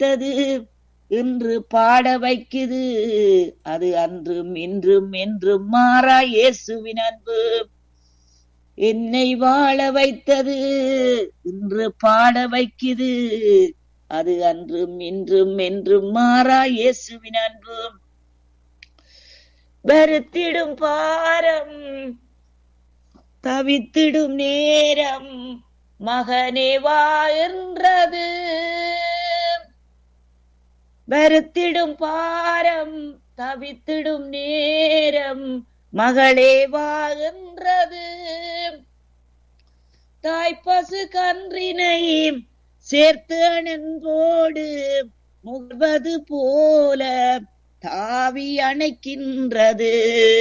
வைத்தது இன்று பாட வைக்குது அது அன்றும் இன்றும் என்றும் மாறா இயேசுவின் அன்பு என்னை வாழ வைத்தது இன்று பாட வைக்குது அது அன்றும் இன்றும் என்றும் மாறா இயேசுவின் அன்பு வருத்திடும் பாரம் தவித்திடும் நேரம் மகனே வா என்றது வருத்திடும் பாரம் தவித்திடும் நேரம் மகளே வா என்றது தாய்ப்பசு கன்றினை சேர்த்து அணன்போடு முகர்வது போல தாவி அணைக்கின்றது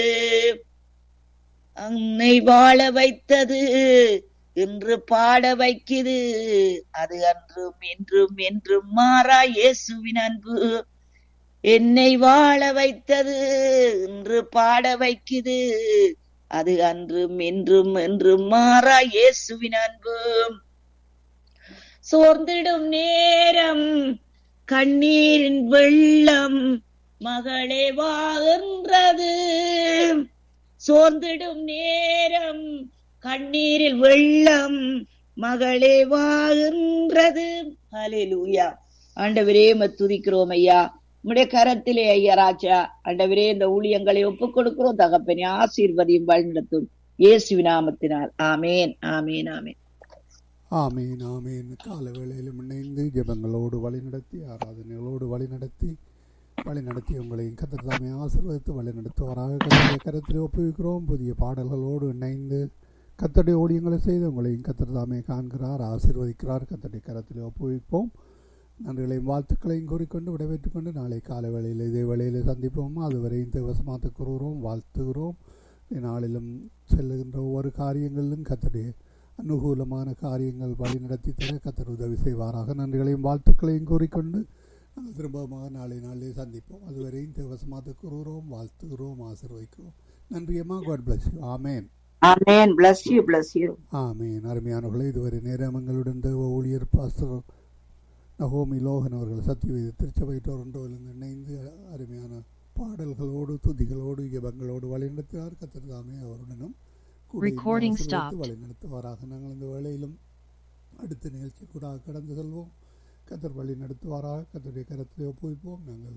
அன்னை வாழ வைத்தது இன்று பாட வைக்குது அது அன்றும் என்றும் என்றும் மாறா இயேசுவின் அன்பு என்னை வாழ வைத்தது இன்று பாட வைக்குது அது அன்றும் என்றும் என்றும் மாறா இயேசுவின் அன்பு சோர்ந்திடும் நேரம் கண்ணீரின் வெள்ளம் மகளே வாகின்றது சோர்ந்திடும் நேரம் கண்ணீரில் வெள்ளம் மகளே வாகின்றது ஹalleluya ஆண்டவரே துதிக்கிறோம் ஐயா உம்முடைய கரத்திலே ஐயா ராஜா ஆண்டவரே இந்த ஊழியங்களை ஒப்புக் கொடுக்கிறோம் தகப்பனே ஆசீர்வதியும் வழிநடத்தும் இயேசு நாமத்தினால் ஆமேன் ஆமேன் ஆமேன் ஆமீன் ஆமீன் கால வேளையிலும் இணைந்து ஜெபங்களோடு வழிநடத்தி ஆராதனைகளோடு வழிநடத்தி வழிநடத்தி உங்களையும் கத்தர் தாமே ஆசீர்வதித்து வழிநடத்துவாராக கத்தருடைய கரத்தில் ஒப்புவிக்கிறோம் புதிய பாடல்களோடு இணைந்து கத்தருடைய ஊழியங்களை செய்து உங்களையும் கத்தர் தாமே காண்கிறார் ஆசீர்வதிக்கிறார் கத்தருடைய கரத்தில் ஒப்புவிப்போம் நன்றிகளையும் வாழ்த்துக்களையும் கூறிக்கொண்டு விடைபெற்றுக் கொண்டு நாளை காலை வேளையில் இதே வேளையில் சந்திப்போம் அதுவரையும் தேவசமாத்து கூறுகிறோம் வாழ்த்துகிறோம் நாளிலும் செல்லுகின்ற ஒவ்வொரு காரியங்களிலும் கத்தருடைய அனுகூலமான காரியங்கள் வழிநடத்தி தர கத்தர் உதவி செய்வாராக நன்றிகளையும் வாழ்த்துக்களையும் கூறிக்கொண்டு நாங்கள் திரும்பமாக நாளை நாளிலே சந்திப்போம் அதுவரையும் தேவசமாத்து கூறுகிறோம் வாழ்த்துகிறோம் ஆசீர்வதிக்கிறோம் நன்றியம்மா God bless you amen amen bless you bless you amen அருமையானவர்களே இதுவரை நேரம் எங்களுடன் தேவ ஊழியர் பாஸ்டர் நகோமி லோகன் அவர்கள் சத்தியவேத திருச்சபை டொரண்டோவிலிருந்து இணைந்து அருமையான பாடல்களோடு துதிகளோடு ஜெபங்களோடு வழிநடத்தினார் கத்தர் தாமே அவருடனும் கூட இருந்து Recording ஆசீர்வதித்து stopped. வழிநடத்துவாராக நாங்கள் இந்த வேளையிலும் அடுத்த நிகழ்ச்சி கூட கடந்து செல்வோம் கத்தர் வழி நடத்துவாராக கத்தருடைய கரத்திலே ஒப்புவிப்போம் நாங்கள்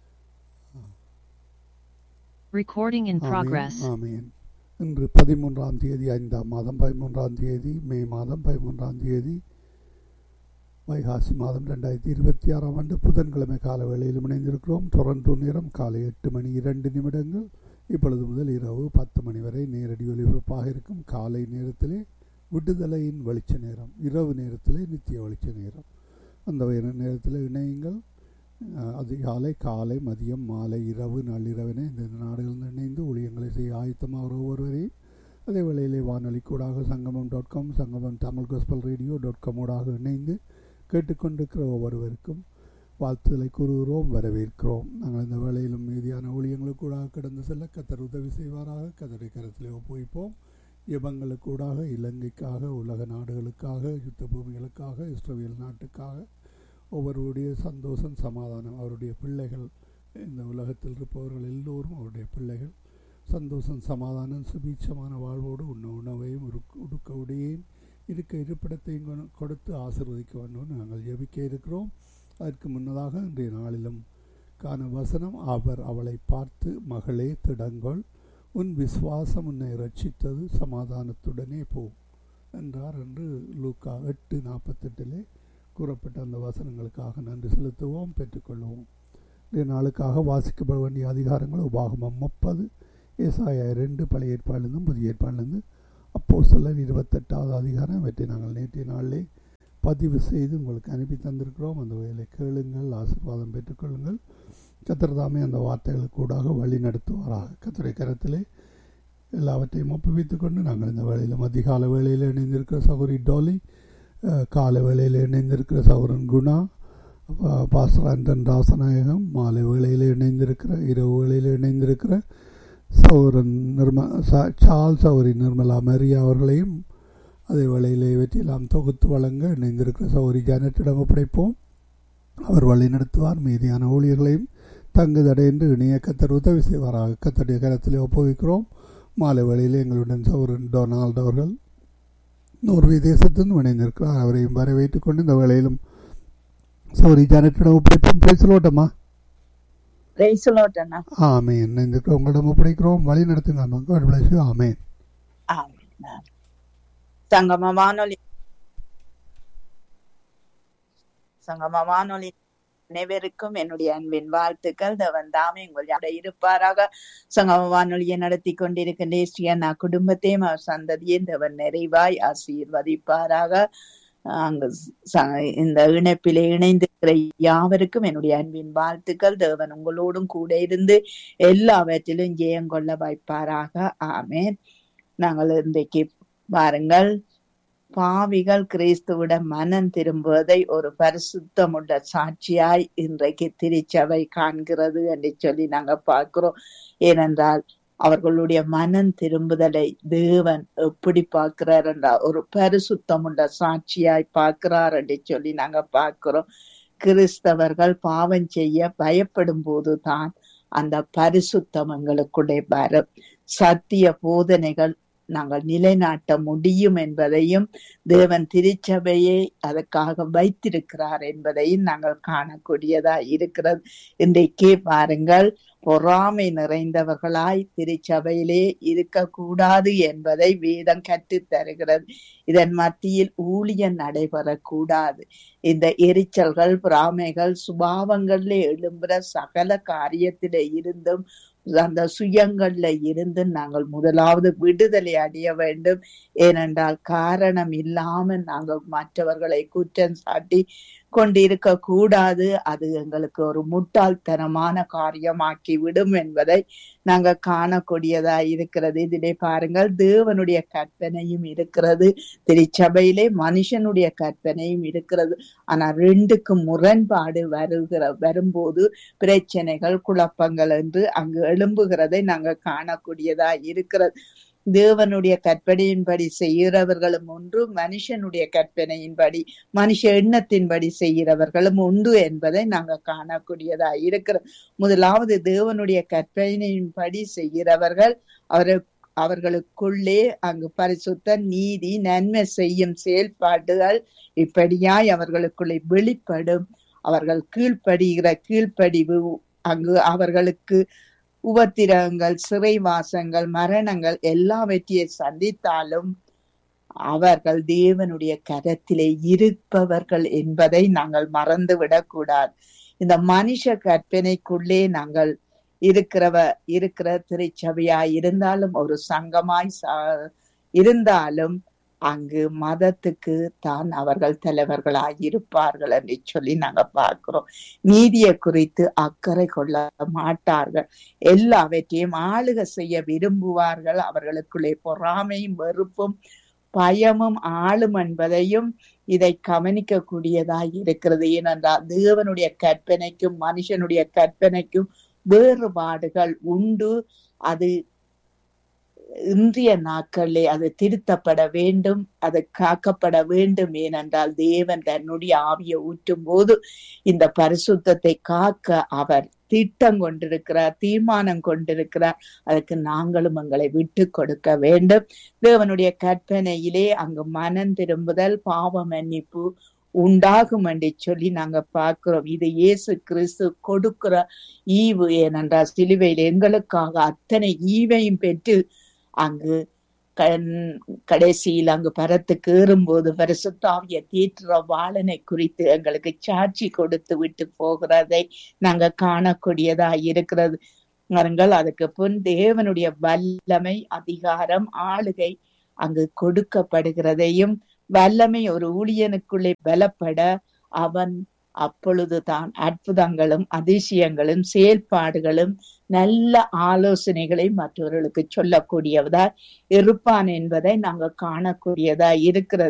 Recording in ஆமென், progress. ஆமென் இன்று பதிமூன்றாம் தேதி ஐந்தாம் மாதம் பதிமூன்றாம் தேதி மே மாதம் பதிமூன்றாம் தேதி வைகாசி மாதம் ரெண்டாயிரத்தி இருபத்தி ஆறாம் ஆண்டு புதன்கிழமை கால வேளையில் இணைந்திருக்கிறோம் டொரண்டோ நேரம் காலை எட்டு மணி இரண்டு நிமிடங்கள் இப்பொழுது முதல் இரவு பத்து மணி வரை நேரடி ஒலிபரப்பாக இருக்கும் காலை நேரத்திலே விடுதலையின் வெளிச்ச நேரம் இரவு நேரத்திலே நித்திய வெளிச்ச நேரம் அந்த வகையான நேரத்தில் இணையுங்கள் அஹ், அதிகாலை காலை மதியம் மாலை இரவு நள்ளிரவினை இந்த நாடுகளில் இணைந்து ஊழியங்களை செய்ய ஆயத்தமாக ஒவ்வொருவரையும் அதே வேளையிலே வானொலி கூடாக சங்கமம் dot com Sangamam Tamil gospel radio dot காமோடாக இணைந்து கேட்டுக்கொண்டிருக்கிற ஒவ்வொருவருக்கும் வாழ்த்துதலை கூறுகிறோம் வரவேற்கிறோம் நாங்கள் இந்த வேளையிலும் மீதியான ஊழியங்களுக்கூடாக கடந்து செல்ல கத்தர் உதவி செய்வாராக கத்தரை கரத்திலே ஒப்புவிப்போம் ஜெபங்களுக்கூடாக இலங்கைக்காக உலக நாடுகளுக்காக யுத்த பூமிகளுக்காக இஸ்ரேல் நாட்டுக்காக ஒவ்வொருவருடைய சந்தோஷம் சமாதானம் அவருடைய பிள்ளைகள் இந்த உலகத்தில் இருப்பவர்கள் எல்லோரும் அவருடைய பிள்ளைகள் சந்தோஷம் சமாதானம் சுபீட்சமான வாழ்வோடு உண்ண உணவையும் உருக்க- உடுக்க உடையையும் இருக்க இருப்பிடத்தையும் கொ- கொடுத்து ஆசீர்வதிக்க வேண்டும் நாங்கள் ஜெபிக்க இருக்கிறோம் அதற்கு முன்னதாக இன்றைய நாளிலும் காண வசனம் அவர் அவளை பார்த்து மகளே திடங்கொள் உன் விசுவாசம் உன்னை ரட்சித்தது சமாதானத்துடனே போ என்றார் என்று லூக்கா எட்டு நாற்பத்தெட்டிலே கூறப்பட்ட அந்த வசனங்களுக்காக நன்றி செலுத்துவோம் பெற்றுக்கொள்வோம் இன்றைய நாளுக்காக வாசிக்கப்பட வேண்டிய அதிகாரங்கள் உபாகமம் முப்பது ஏசாயா ரெண்டு பழைய ஏற்பாடிலிருந்தும் புதிய ஏற்பாடிலிருந்து அப்போ சிலர் இருபத்தெட்டாவது அதிகாரம் இவற்றை நாங்கள் நேற்றைய நாளிலே பதிவு செய்து உங்களுக்கு அனுப்பி தந்திருக்கிறோம் அந்த வகையில் கேளுங்கள் ஆசீர்வாதம் பெற்றுக்கொள்ளுங்கள் கத்திரதாமே அந்த வார்த்தைகளுக்கு கூடாக வழி நடத்துவாராக கத்திரை கரத்திலே எல்லாவற்றையும் ஒப்புவித்துக் கொண்டு நாங்கள் இந்த வேளையிலும் அதிகால வேளையில் இணைந்திருக்கிற சகோதரி டோலி அஹ், கால வேளையில் இணைந்திருக்கிற சகோதரன் குணா பா- பாஸ்டர் ஆண்டன் ராசநாயகம் மாலை வேளையில் இணைந்திருக்கிற இரவு வேளையில் இணைந்திருக்கிற சௌரன் நிர்ம சா- சார்ல்ஸ் சௌரி நிர்மலா மரியா அவர்களையும் அதே வேளையில் இவற்றையெல்லாம் தொகுத்து வழங்க இணைந்திருக்கிற சௌரி ஜானட்டிடம் ஒப்படைப்போம் அவர் வழி நடத்துவார் மீதியான ஊழியர்களையும் தங்கு தடையின்றி இணைய கத்தர் உதவி செய்வாராக கத்தருடைய கரத்திலே ஒப்புவிக்கிறோம் மாலை வேளையில் எங்களுடன் சௌரன் டொனால்ட் அவர்கள் நோர்வே தேசத்திலிருந்து இணைந்திருக்கிறார் அவரையும் வரவேற்றுக் கொண்டு இந்த வேளையிலும் சௌரி ஜானட்டிடம் ஒப்படைப்போம் பேசலோட்டமா பிரைசலோட்டனா ஆமேன் இணைந்திருக்கிறோம் உங்களிடம் ஒப்படைக்கிறோம் வழி நடத்துங்க அம்மா God bless you amen amen Sangama வானொலி சங்கம வானொலி அனைவருக்கும் என்னுடைய அன்பின் வாழ்த்துக்கள் தேவன் தாமே உங்கள் யாரோட இருப்பாராக சங்கம வானொலியை நடத்தி கொண்டிருக்கின்ற ஸ்ரீயண்ணா குடும்பத்தையும் அவர் சந்ததியும் தேவன் நிறைவாய் ஆசீர்வதிப்பாராக அங்கு ச- இந்த இணைப்பிலே இணைந்திருக்கிற யாவருக்கும் என்னுடைய அன்பின் வாழ்த்துக்கள் தேவன் உங்களோடும் கூட இருந்து எல்லாவற்றிலும் ஜெயம் கொள்ள வைப்பாராக ஆமென் நாங்கள் இன்றைக்கு பாருங்கள் பாவிகள் கிறிஸ்துவிடம் மனம் திரும்புவதை ஒரு பரிசுத்தமுள்ள சாட்சியாய் இன்றைக்கு திருச்சபை காண்கிறது என்று சொல்லி நாங்க பார்க்கிறோம் ஏனென்றால் அவர்களுடைய மனம் திரும்புதலை தேவன் எப்படி பார்க்கிறார் என்றால் ஒரு பரிசுத்தமுள்ள சாட்சியாய் பார்க்கிறார் என்று சொல்லி நாங்க பார்க்கிறோம் கிறிஸ்தவர்கள் பாவம் செய்ய பயப்படும் போதுதான் அந்த பரிசுத்தம் எங்களுக்குள்ளே வரும் சத்திய போதனைகள் நாங்கள் நிலைநாட்ட முடியும் என்பதையும் தேவன் திருச்சபையை அதற்காக வைத்திருக்கிறார் என்பதையும் நாங்கள் காணக்கூடியதா இருக்கிறது இன்றைக்கே பாருங்கள் பொறாமை நிறைந்தவர்களாய் திருச்சபையிலே இருக்கக்கூடாது என்பதை வேதம் கற்றுத் தருகிறது இதன் மத்தியில் ஊழியம் நடைபெறக்கூடாது இந்த எரிச்சல்கள் பொறாமைகள் சுபாவங்கள்ல எழும்புற சகல காரியத்தில இருந்தும் அந்த சுயங்கள்ல இருந்து நாங்கள் முதலாவது விடுதலை அடைய வேண்டும் ஏனென்றால் காரணம் இல்லாமல் நாங்கள் மற்றவர்களை குற்றம் சாட்டி கொண்டிருக்க கூடாது அது எங்களுக்கு ஒரு முட்டாள்தனமான காரியமாக்கி விடும் என்பதை நாங்க காணக்கூடியதா இருக்கிறது இதிலே பாருங்கள் தேவனுடைய கற்பனையும் இருக்கிறது திருச்சபையிலே மனுஷனுடைய கற்பனையும் இருக்கிறது ஆனா ரெண்டுக்கும் முரண்பாடு வருகிற வரும்போது பிரச்சனைகள் குழப்பங்கள் என்று அங்கு எழும்புகிறதை நாங்க காணக்கூடியதா இருக்கிறது தேவனுடைய கற்பனையின்படி செய்கிறவர்களும் ஒன்று மனுஷனுடைய கற்பனையின்படி மனுஷ எண்ணத்தின்படி செய்கிறவர்களும் உண்டு என்பதை நாங்க காணக்கூடியதா இருக்கிறது முதலாவது தேவனுடைய கற்பனையின்படி செய்கிறவர்கள் அவர் அவர்களுக்குள்ளே அங்கு பரிசுத்த நீதி நன்மை செய்யும் செயல்பாடுகள் இப்படியாய் அவர்களுக்குள்ளே வெளிப்படும் அவர்கள் கீழ்ப்படுகிற கீழ்ப்படிவு அங்கு அவர்களுக்கு உபத்திரங்கள் சிறைவாசங்கள் மரணங்கள் எல்லாவற்றையை சந்தித்தாலும் அவர்கள் தேவனுடைய கரத்திலே இருப்பவர்கள் என்பதை நாங்கள் மறந்துவிடக் கூடாது இந்த மனுஷ கற்பனைக்குள்ளே நாங்கள் இருக்கிறவ இருக்கிற திருச்சபையாய் இருந்தாலும் ஒரு சங்கமாய் சா- இருந்தாலும் அங்கு மதத்துக்கு தான் அவர்கள் தலைவர்களாய் இருப்பார்கள் என்று சொல்லி நாங்க பார்க்கிறோம் நீதியை குறித்து அக்கறை கொள்ள மாட்டார்கள் எல்லாவற்றையும் ஆளுக செய்ய விரும்புவார்கள் அவர்களுக்குள்ளே பொறாமையும் வெறுப்பும் பயமும் ஆளும் என்பதையும் இதை கவனிக்க கூடியதாய் இருக்கிறது ஏனென்றால் தேவனுடைய கற்பனைக்கும் மனுஷனுடைய கற்பனைக்கும் வேறுபாடுகள் உண்டு அது இன்றைய நாட்களிலே அது திருத்தப்பட வேண்டும் அது காக்கப்பட வேண்டும் ஏனென்றால் தேவன் தன்னுடைய ஆவியை ஊற்றும் போது இந்த பரிசுத்தத்தை காக்க அவர் திட்டம் கொண்டிருக்கிறார் தீர்மானம் கொண்டிருக்கிறார் அதுக்கு நாங்களும் எங்களை விட்டு கொடுக்க வேண்டும் தேவனுடைய கற்பனையிலே அங்கு மனம் திரும்புதல் பாவ மன்னிப்பு உண்டாகும் என்று சொல்லி நாங்க பார்க்கிறோம் இது இயேசு கிறிஸ்து கொடுக்கிற ஈவு ஏனென்றால் சிலுவையில் எங்களுக்காக அத்தனை ஈவையும் பெற்று அங்கு கண்- கடைசியில் அங்கு பரத்துக்கு ஏறும்போது பரிசுத்தாவிய தீற்றுற வாளனை குறித்து எங்களுக்கு சாட்சி கொடுத்து விட்டு போகிறதை நாங்க காணக்கூடியதா இருக்கிறது பாருங்கள் அதுக்கு பின் தேவனுடைய வல்லமை அதிகாரம் ஆளுகை அங்கு கொடுக்கப்படுகிறதையும் வல்லமை ஒரு ஊழியனுக்குள்ளே பலப்பட அவன் அப்பொழுதுதான் அற்புதங்களும் அதிசயங்களும் செயல்பாடுகளும் நல்ல ஆலோசனைகளை மற்றவர்களுக்கு சொல்லக்கூடியவதா இருப்பான் என்பதை நாங்க காணக்கூடியதா இருக்கிறது